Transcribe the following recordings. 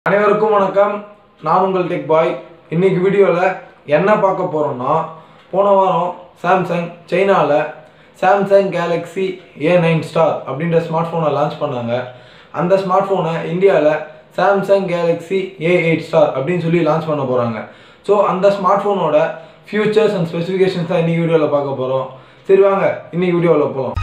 அனைவருக்கும் வணக்கம் நான் உங்கள் டெக் பாய் இன்னைக்கு வீடியோவில் என்ன பார்க்க போகிறோம்னா போன வாரம் சாம்சங் சைனாவில் Samsung Galaxy A nine star அப்படின்ற ஸ்மார்ட் ஃபோனை லான்ச் பண்ணாங்க அந்த ஸ்மார்ட் ஃபோனை இந்தியாவில் Samsung Galaxy A eight star அப்படின்னு சொல்லி லான்ச் பண்ண போகிறாங்க ஸோ அந்த ஸ்மார்ட் ஃபோனோட ஃபியூச்சர்ஸ் அண்ட் ஸ்பெசிஃபிகேஷன்ஸ் தான் இன்னைக்கு வீடியோவில் பார்க்க போகிறோம் சரி வாங்க இன்னைக்கு வீடியோவில் போகலாம்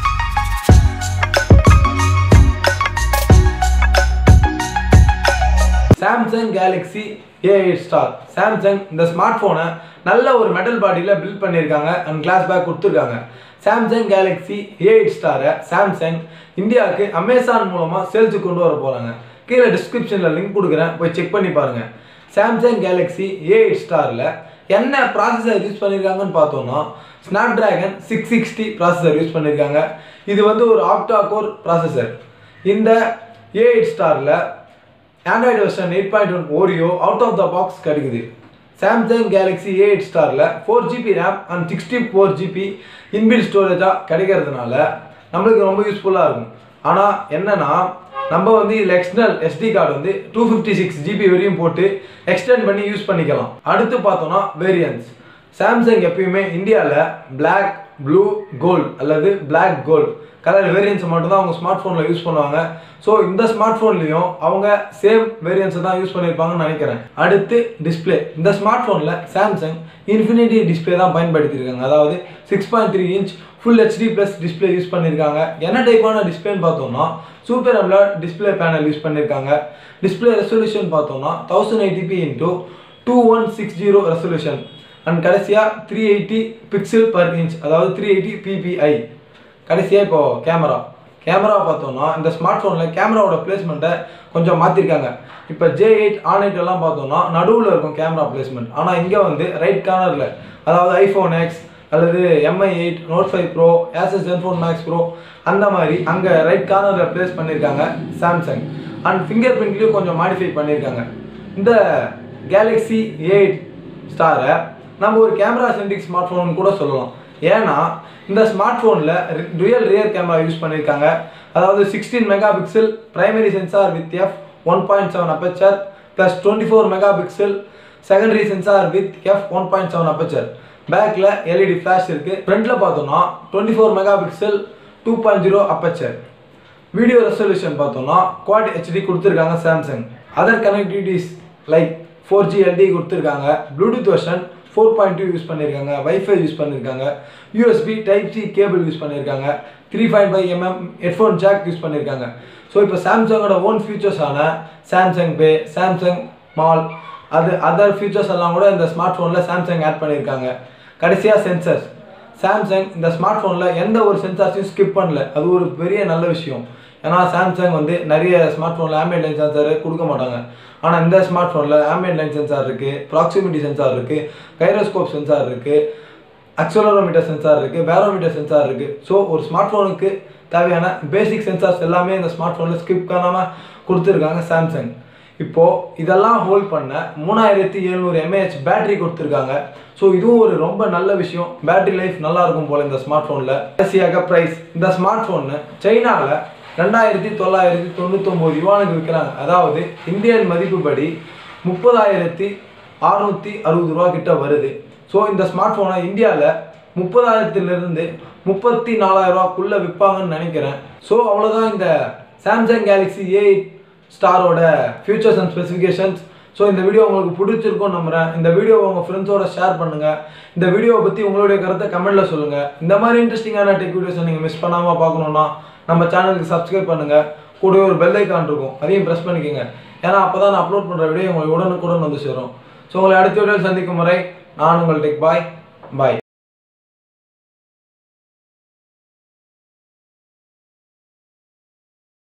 Samsung Galaxy A eight star Samsung இந்த ஸ்மார்ட் ஃபோனை நல்ல ஒரு மெட்டல் பாடியில் பில்ட் பண்ணியிருக்காங்க அண்ட் கிளாஸ் பேக் கொடுத்துருக்காங்க சாம்சங் கேலக்ஸி ஏ எயிட் ஸ்டாரை சாம்சங் இந்தியாவுக்கு அமேசான் மூலமாக சேல்ஸுக்கு கொண்டு வர போகிறாங்க கீழே டிஸ்கிரிப்ஷனில் லிங்க் கொடுக்குறேன் போய் செக் பண்ணி பாருங்கள் சாம்சங் கேலக்ஸி ஏ எயிட் ஸ்டாரில் என்ன ப்ராசஸர் யூஸ் பண்ணியிருக்காங்கன்னு பார்த்தோம்னா Snapdragon six sixty processor use பண்ணியிருக்காங்க இது வந்து ஒரு ஆக்டா கோர் ப்ராசஸர் இந்த ஏ எயிட் ஸ்டாரில் Android version eight point one Oreo out of the box கிடைக்குது சாம்சங் கேலக்ஸி ஏ எயிட் ஸ்டாரில் four GB RAM and sixty four GB inbuilt ஸ்டோரேஜாக கிடைக்கிறதுனால நம்மளுக்கு ரொம்ப யூஸ்ஃபுல்லாக இருக்கும் ஆனால் என்னன்னா நம்ம வந்து இதில் எக்ஸ்டர்னல் எஸ்டி கார்டு வந்து டூ ஃபிஃப்டி சிக்ஸ் ஜிபி வரையும் போட்டு எக்ஸ்டெண்ட் பண்ணி யூஸ் பண்ணிக்கலாம் அடுத்து பார்த்தோம்னா வேரியன்ஸ் சாம்சங் எப்பயுமே இந்தியாவில் Black ப்ளூ கோல்டு அல்லது Black கோல்டு கலர் வேரியன்ஸை மட்டும் தான் அவங்க ஸ்மார்ட் ஃபோனில் யூஸ் பண்ணுவாங்க ஸோ இந்த ஸ்மார்ட் ஃபோன்லேயும் அவங்க சேம் வேரியன்ஸை தான் யூஸ் பண்ணியிருப்பாங்கன்னு நினைக்கிறேன் அடுத்து டிஸ்பிளே இந்த ஸ்மார்ட் ஃபோனில் சாம்சங் இன்ஃபினிட்டி டிஸ்பிளே தான் பயன்படுத்தியிருக்காங்க அதாவது six point three inch full HD plus display use பண்ணியிருக்காங்க என்ன டைப்பான டிஸ்பிளேன்னு பார்த்தோம்னா super AMOLED display panel use பண்ணியிருக்காங்க டிஸ்பிளே ரெசல்யூஷன் பார்த்தோம்னா thousand eighty P into two one six zero resolution and கடைசியாக three eighty pixel per inch அதாவது த்ரீ எயிட்டி பிபிஐ கடைசியாக இப்போ கேமரா கேமரா பார்த்தோம்னா இந்த ஸ்மார்ட் ஃபோனில் கேமராவோட பிளேஸ்மெண்ட்டை கொஞ்சம் மாற்றிருக்காங்க இப்போ ஜே எயிட் ஆன் எயிட் எல்லாம் பார்த்தோம்னா நடுவில் இருக்கும் கேமரா பிளேஸ்மெண்ட் ஆனால் இங்கே வந்து ரைட் கார்னரில் அதாவது ஐஃபோன் எக்ஸ் அல்லது Mi eight note five pro Asus Zenfone max pro அந்த மாதிரி அங்கே ரைட் கார்னரில் ப்ளேஸ் பண்ணியிருக்காங்க சாம்சங் அண்ட் ஃபிங்கர் பிரிண்ட்லேயும் கொஞ்சம் மாடிஃபை பண்ணியிருக்காங்க இந்த கேலக்ஸி எயிட் ஸ்டாரை நம்ம ஒரு கேமரா சென்ட்ரிக் ஸ்மார்ட் ஃபோன் கூட சொல்லலாம் ஏன்னா இந்த ஸ்மார்ட் ஃபோனில் டுயல் ரியர் கேமரா யூஸ் பண்ணியிருக்காங்க அதாவது sixteen mega pixel primary sensor with F one point seven aperture plus twenty four mega pixel secondary sensor with F one point seven aperture பேக்கில் LED flash இருக்குது ஃப்ரண்ட்டில் பார்த்தோம்னா twenty four mega pixel two point zero aperture video resolution பார்த்தோம்னா quad HD கொடுத்துருக்காங்க Samsung other connectivities like four G LTE கொடுத்துருக்காங்க Bluetooth version four point two use பண்ணியிருக்காங்க WiFi use பண்ணியிருக்காங்க USB type C cable use பண்ணியிருக்காங்க three point five mm headphone jack use பண்ணியிருக்காங்க so இப்போ சாம்சங்கோட own ஃபீச்சர்ஸான Samsung pay Samsung mall அது other features எல்லாம் கூட இந்த ஸ்மார்ட் ஃபோனில் சாம்சங் ஆட் பண்ணியிருக்காங்க கடைசியாக சென்சர்ஸ் சாம்சங் இந்த ஸ்மார்ட் ஃபோனில் எந்த ஒரு சென்சார்ஸையும் ஸ்கிப் பண்ணல அது ஒரு பெரிய நல்ல விஷயம் ஏன்னா சாம்சங் வந்து நிறைய ஸ்மார்ட் ஃபோனில் ஆம்பியன் லைன் சென்சார் கொடுக்க மாட்டாங்க ஆனால் இந்த ஸ்மார்ட் ஃபோனில் ஆம்பியன் லைன் சென்சார் இருக்குது ப்ராக்சிமிட்டி சென்சார் இருக்குது கைரோஸ்கோப் சென்சார் இருக்குது அக்சலரோமீட்டர் சென்சார் இருக்குது பேரோமீட்டர் சென்சார் இருக்குது ஸோ ஒரு ஸ்மார்ட் ஃபோனுக்கு தேவையான பேசிக் சென்சார்ஸ் எல்லாமே இந்த ஸ்மார்ட் ஃபோனில் ஸ்கிப் பண்ணாமல் கொடுத்துருக்காங்க சாம்சங் இப்போது இதெல்லாம் ஹோல்ட் பண்ண மூணாயிரத்தி எழுநூறு எம்ஏஹெச் பேட்டரி கொடுத்துருக்காங்க ஸோ இதுவும் ஒரு ரொம்ப நல்ல விஷயம் பேட்டரி லைஃப் நல்லா இருக்கும் போல் இந்த ஸ்மார்ட் ஃபோனில் கடைசியாக ப்ரைஸ் இந்த ஸ்மார்ட் ஃபோனு சைனாவில் ரெண்டாயிரத்தி தொள்ளாயிரத்தி தொண்ணூத்தொம்பது யுவானுக்கு விற்கிறாங்க அதாவது இந்தியன் மதிப்புப்படி முப்பதாயிரத்தி அறுநூற்றி அறுபது ரூபா கிட்ட வருது ஸோ இந்த ஸ்மார்ட் ஃபோனை இந்தியாவில் முப்பதாயிரத்துலேருந்து முப்பத்தி நாலாயிரம் ரூபாக்குள்ளே விற்பாங்கன்னு நினைக்கிறேன் ஸோ அவ்வளோதான் இந்த சாம்சங் கேலக்ஸி ஏ ஸ்டாரோட ஃபியூச்சர்ஸ் அண்ட் ஸ்பெசிஃபிகேஷன்ஸ் ஸோ இந்த வீடியோ உங்களுக்கு பிடிச்சிருக்கும் நம்புறேன் இந்த வீடியோவை உங்கள் ஃப்ரெண்ட்ஸோட ஷேர் பண்ணுங்கள் இந்த வீடியோவை பற்றி உங்களுடைய கருத்தை கமெண்ட்டில் சொல்லுங்கள் இந்த மாதிரி இன்ட்ரெஸ்டிங்கான டெக் வீடியோஸை நீங்கள் மிஸ் பண்ணாமல் பார்க்கணுன்னா நம்ம சேனலுக்கு சப்ஸ்கிரைப் பண்ணுங்கள் கூடவே ஒரு பெல் ஐக்கான் இருக்கும் அதையும் ப்ரெஸ் பண்ணிக்கோங்க ஏன்னா அப்போ தான் நான் அப்லோட் பண்ணுற வீடியோ உங்களுக்கு உடனுக்குடன் வந்து சேரும் ஸோ உங்களை அடுத்த வீடியோவில் சந்திக்கும் முறை நான் உங்கள் டெக் பாய் பாய்